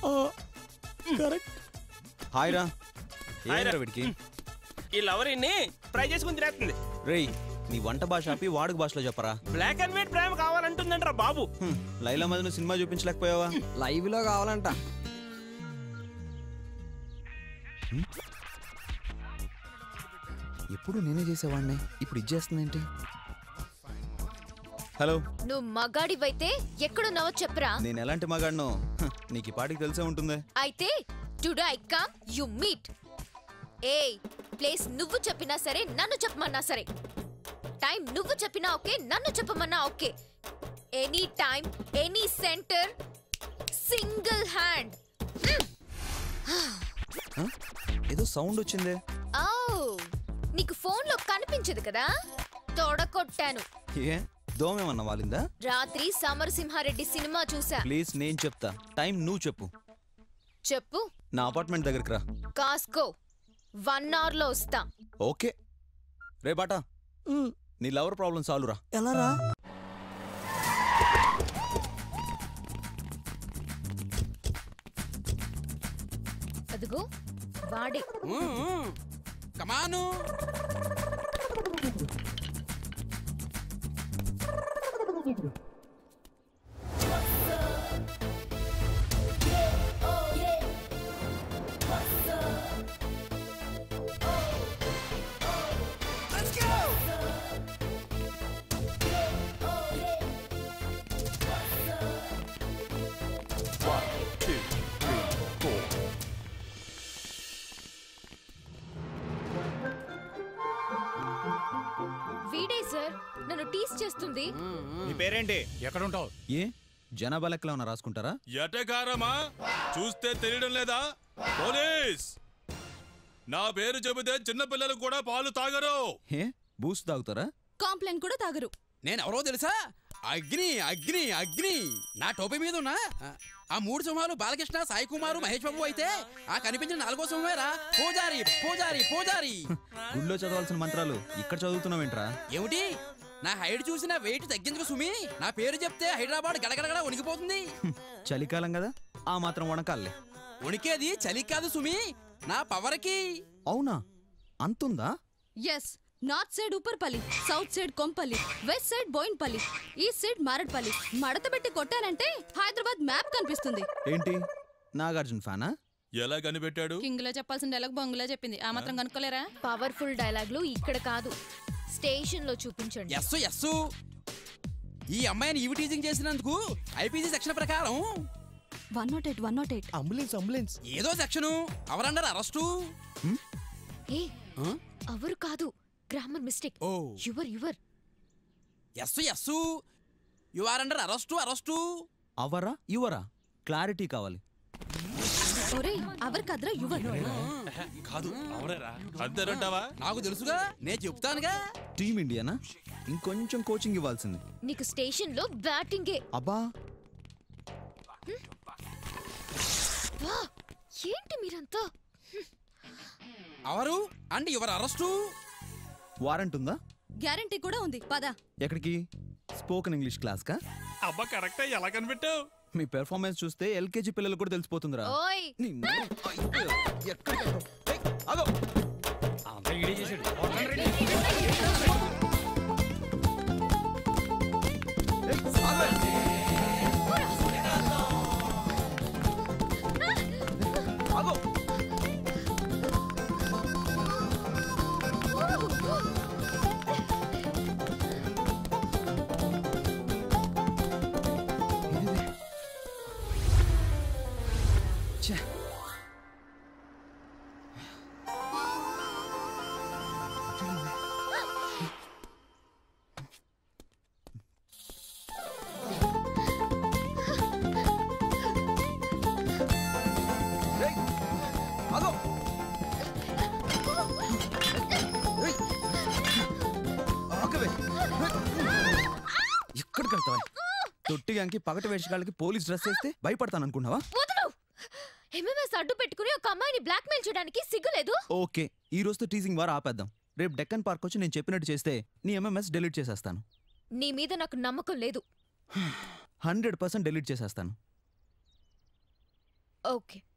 Correct hi రా hi రా. ఏమైనా వీడికి ఈ లవర్ ఇన్ని ఫ్రై చేసుకుని తినేస్తుంది రేయ్ నీ వంట భాష ఆపి వాడుక భాషలో చెప్పరా బ్లాక్ అండ్ వైట్ ప్రేమ కావాలంటుందంటరా బాబు హ్మ్, లైలా మధ్యన సినిమా చూపించలేకపోయావా లైవ్ లో కావాలంట ఎప్పుడు నేనే చేసేవాడిని ఇప్పుడు ఇచ్చేస్తుంది ఏంటి హలో నువ్వు మగాడివైతే ఎక్కడున్నావో చెప్పరా నేను ఎలాంటి మగాడినో హ, నీకు ఈ పాటికి తెలిసే ఉంటుంది అయితే today I come you meet a place నువ్వు చెప్పినా సరే నన్ను చెప్పమన్నా సరే టైం నువ్వు చెప్పినా ఓకే నన్ను చెప్పమన్నా okay any time any centre single hand హ? ఏదో సౌండ్ వచ్చిందే ఓ నీకు ఫోన్లో కనిపించదు కదా తొడకొట్టాను ఏ దోమేమన్నా వాలిందా రాత్రి సమరసింహారెడ్డి సినిమా చూసా ప్లీజ్ నేను చెప్తా టైం నువ్వు చెప్పు చెప్పు నా అపార్ట్మెంట్ దగ్గరికి రా కాస్కో వన్ అవర్ లో వస్తా ఓకే రే బాటా నీ లవర్ ప్రాబ్లం సాల్వ్ రా ఎలా రా అదిగో వాడే కమాను వీడే సార్ నన్ను టీస్ చేస్తుంది నీ పేరేంటి ఎక్కడుంటావు ఏ జనాభా లెక్కలో ఏమన్నా రాసుకుంటారా ఎటకారమా చూస్తే తెలియడం లేదా పోలీస్ నా పేరు చెబితే చిన్నపిల్లలు కూడా పాలు తాగరు ఏ బూస్ట్ తాగుతారా కాంప్లైంట్ కూడా తాగరు నేను ఎవరో తెలుసా అగ్ని అగ్ని అగ్ని నా టోపీ మీద ఉన్నా ఆ మూడు సింహాలు బాలకృష్ణ సాయి కుమారు మహేష్ బాబు అయితే ఆ కనిపించిన నాలుగో సింహమేరా పూజారి పూజారి పూజారి గుడిలో చదవాల్సిన మంత్రాలు ఇక్కడ చదువుతున్నావేంట్రా ఏమిటి నా హైట్ చూసిన వెయిట్ తగ్గించుకో సుమి నా పేరు చెప్తే హైదరాబాద్ గడగడగడ వణికిపోతుంది హ్మ్, చలికాలం కదా ఆ మాత్రం వణకాలే వణికేది చలి కాదు సుమి నా పవర్కి అవునా అంతుందా yes north side Upparpally south side Kompally west side Bowenpally east side Marredpally మడత పెట్టి కొట్టానంటే హైదరాబాద్ మ్యాప్ కనిపిస్తుంది ఏంటి నాగార్జున ఫ్యానా ఎలా కనిపెట్టాడు కింగ్ లో చెప్పాల్సిన డైలాగ్ బొంగులో చెప్పింది ఆ మాత్రం కనుక్కోలేరా పవర్ఫుల్ డైలాగ్లు ఇక్కడ కాదు స్టేషన్ లో చూపించండి ఎస్సు ఎస్సు ఈ అమ్మాయిని ఈవి టీచింగ్ చేసినందుకు ఐపీసీ సెక్షన్ ప్రకారం one not eight one not eight ambulance ambulance ఏదో సెక్షను అవరండర్ అరెస్టు ఏ అవరు కాదు grammar mistake oh your your yes yes you are under arrest arrest అవరా యువరా క్లారిటీ కావాలి ఒరే అవర్ కదరా యువర్ కాదు అవరేరా అంతేనంటావా నాకు తెలుసుగా నేను చెప్తానుగా టీమ్ ఇండియానా ఇంకొంచెం కోచింగ్ ఇవ్వాల్సింది నీకు స్టేషన్ లో బ్యాటింగే అబ్బా వా ఏంటి మీరంతా our and your arrest warrant ఉందా గ్యారంటీ కూడా ఉంది పద ఎక్కడికి స్పోకెన్ ఇంగ్లీష్ క్లాస్ కా అబ్బా కరెక్టే ఎలా కనిపెట్టావు మీ పెర్ఫార్మెన్స్ చూస్తే ఎల్కేజీ పిల్లలు కూడా తెలిసిపోతుందిరా ఓయ్ నిన్ను- అయ్యో, ఎక్కడికి- ఏయ్, ఆగు. ఏయ్, ఆగు. ఆగు. ఇదిదే. ఛే. ఏయ్, ఆగు. ఏయ్. ఆగవే. ఎక్కడికి వెళ్తావా తొట్టిగానికి పగటి వేషగాళ్ళకి పోలీస్ డ్రెస్ వేస్తే భయపడతాను అనుకున్నావా వదలు ఎంఎంఎస్ అడ్డు పెట్టుకుని ఒక అమ్మాయిని బ్లాక్మెయిల్ చేయడానికి సిగ్గులేదు ఓకే ఈ రోజుతో టీజింగ్ వారు ఆపేద్దాం రేపు డెక్కన్ పార్క్ వచ్చి నేను చెప్పినట్టు చేస్తే నీ ఎంఎంఎస్ డిలీట్ చేసేస్తాను నీ మీద నాకు నమ్మకం లేదు హండ్రెడ్ పర్సెంట్ డిలీట్ చేసేస్తాను ఓకే